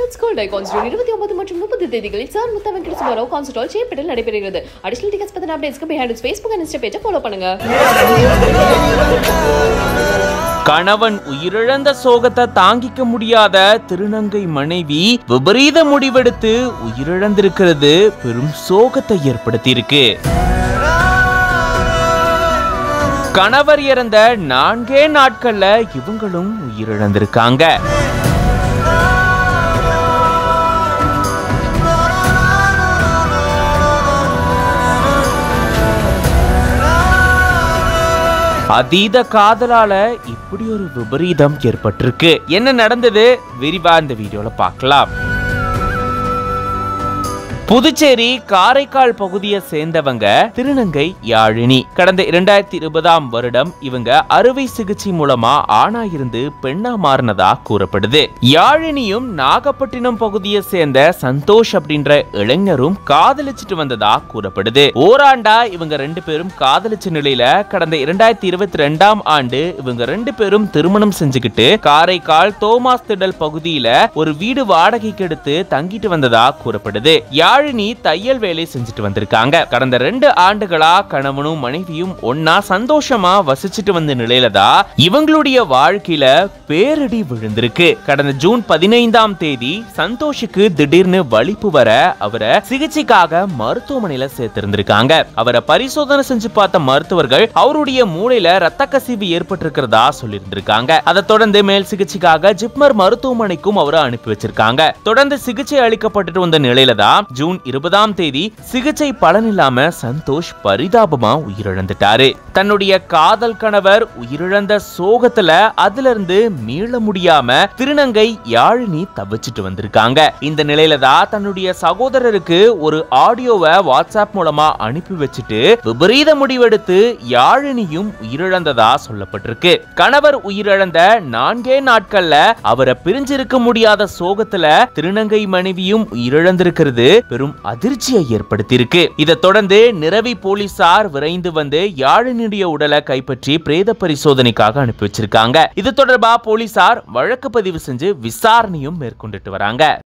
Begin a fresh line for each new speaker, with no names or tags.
let's gold icons June இருபத்தி ஒன்பது மற்றும் முப்பது தேதிகளில் sir Mutha Venkata Subbarao concert hall சேப்பட்டில் நடைபெறுகிறது அடிஷனல் டிக்கெட்ஸ் பத்தின அப்டேட்ஸ்க்கு பிஹைண்ட் ஃபேஸ்புக் அண்ட் இன்ஸ்டா பேஜை ஃபாலோ பண்ணுங்க
கணவன் உயிரிழந்த சோகத்தை தாங்கிக்க முடியாத திருநங்கை மனைவி விபரீத முடிவெடுத்து உயிரிழந்திருக்கிறது பெரும் சோகத்தை ஏற்படுத்தியிருக்கு கணவர் இறந்த நான்கே நாட்கள்ல இவங்களும் உயிரிழந்திருக்காங்க அதீத காதலால இப்படி ஒரு விபரீதம் ஏற்பட்டிருக்கு என்ன நடந்தது விரிவா இந்த வீடியோல பார்க்கலாம் புதுச்சேரி காரைக்கால் பகுதியை சேர்ந்தவங்க திருநங்கை யாழினி கடந்த இரண்டாயிரத்தி இருபதாம் வருடம் இவங்க அறுவை சிகிச்சை மூலமா ஆணா இருந்து பெண்ணா மாறினதா கூறப்படுது யாழினியும் நாகப்பட்டினம் பகுதியை சேர்ந்த சந்தோஷ் அப்படின்ற இளைஞரும் காதலிச்சிட்டு வந்ததா கூறப்படுது ஓராண்டா இவங்க ரெண்டு பேரும் காதலிச்ச நிலையில கடந்த இரண்டாயிரத்தி இருபத்தி ரெண்டாம் ஆண்டு இவங்க ரெண்டு பேரும் திருமணம் செஞ்சுக்கிட்டு காரைக்கால் தோமாஸ் திடல் பகுதியில ஒரு வீடு வாடகைக்கு எடுத்து தங்கிட்டு வந்ததா கூறப்படுது யாழினி தையல் வேலை செஞ்சுட்டு வந்திருக்காங்க கடந்த ரெண்டு ஆண்டுகளா கணவனும் மனைவியும் ஒன்னா சந்தோஷமா வசிச்சுட்டு வந்த நிலையில தான் இவங்களுடைய வாழ்க்கையில பேரடி விழுந்திருக்கு கடந்த ஜூன் பதினைந்தாம் தேதி சந்தோஷுக்கு திடீர்னு வலிப்பு வர அவரை சிகிச்சைக்காக மருத்துவமனையில சேர்த்திருந்திருக்காங்க அவரை பரிசோதனை செஞ்சு பார்த்த மருத்துவர்கள் அவருடைய மூளையில ரத்த கசிவு ஏற்பட்டிருக்கிறதா சொல்லியிருந்திருக்காங்க அதை தொடர்ந்து மேல் சிகிச்சைக்காக ஜிப்மர் மருத்துவமனைக்கும் அவரை அனுப்பி வச்சிருக்காங்க தொடர்ந்து சிகிச்சை அளிக்கப்பட்டுட்டு வந்த நிலையில தான் ஜூன் இருபதாம் தேதி சிகிச்சை பலனில்லாம சந்தோஷ் பரிதாபமா உயிரிழந்துட்டாரு தன்னுடைய காதல் கணவர் உயிரிழந்த சோகத்துல அதுல இருந்து மீள முடியாம திருநங்கை யாழினி தவிச்சிட்டு வந்திருக்காங்க இந்த நிலையில தான் தன்னுடைய சகோதரருக்கு ஒரு ஆடியோவை வாட்ஸ்அப் மூலமா அனுப்பி வச்சுட்டு விபரீத முடிவெடுத்து யாழினியும் உயிரிழந்ததா சொல்லப்பட்டிருக்கு கணவர் உயிரிழந்த நான்கே நாட்கள்ல அவரை பிரிஞ்சிருக்க முடியாத சோகத்துல திருநங்கை மனைவியும் உயிரிழந்திருக்கிறது பெரும் அதிர்ச்சியை ஏற்படுத்தியிருக்கு இதை தொடர்ந்து நிரவி போலீசார் விரைந்து வந்து யாழினியுடைய உடலை கைப்பற்றி பிரேத பரிசோதனைக்காக அனுப்பி வச்சிருக்காங்க இது தொடர்பா போலீசார் வழக்கு பதிவு செஞ்சு விசாரணையும் மேற்கொண்டுட்டு வராங்க